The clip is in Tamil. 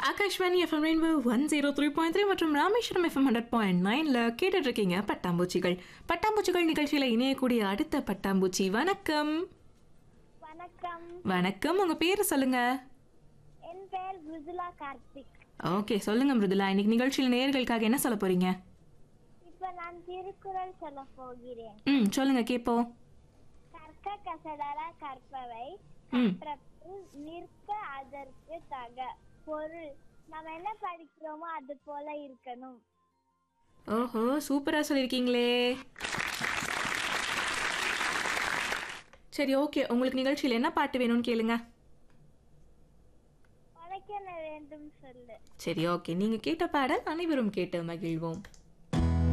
Akashvani FM rainbow one zero three point three மற்றும் ராமேஸ்வரம் எஃப்எம் ஹண்ட்ரட் பாயிண்ட் நைனில் கேட்டுட்டு இருக்கீங்க பட்டாம்பூச்சிகள் பட்டாம்பூச்சிகள் நிகழ்ச்சியில் இணையக்கூடிய அடுத்த பட்டாம்பூச்சி வணக்கம் வணக்கம் வணக்கம் உங்கள் பேர் சொல்லுங்க என் பெயர் மிருதுலா கார்த்திக் ஓகே சொல்லுங்க மிருதுலா இன்னைக்கு நிகழ்ச்சியில் நேர்களுக்காக என்ன சொல்ல போறீங்க இப்ப நான் திருக்குறள் சொல்ல போகிறேன் ம் சொல்லுங்க கேட்போம் கற்க கசடர கற்பவை ம் கற்றபின் நிற்க அதற்கு தக பொருள் நம்ம என்ன படிக்கிறோமோ அது போல இருக்கணும் ஓஹோ சூப்பராக சொல்லியிருக்கீங்களே சரி ஓகே உங்களுக்கு நிகழ்ச்சியில் என்ன பாட்டு வேணும்னு கேளுங்க உனக்கு என்ன வேண்டும் சொல்லு சரி ஓகே நீங்கள் கேட்ட பாடல் அனைவரும் கேட்டு மகிழ்வோம்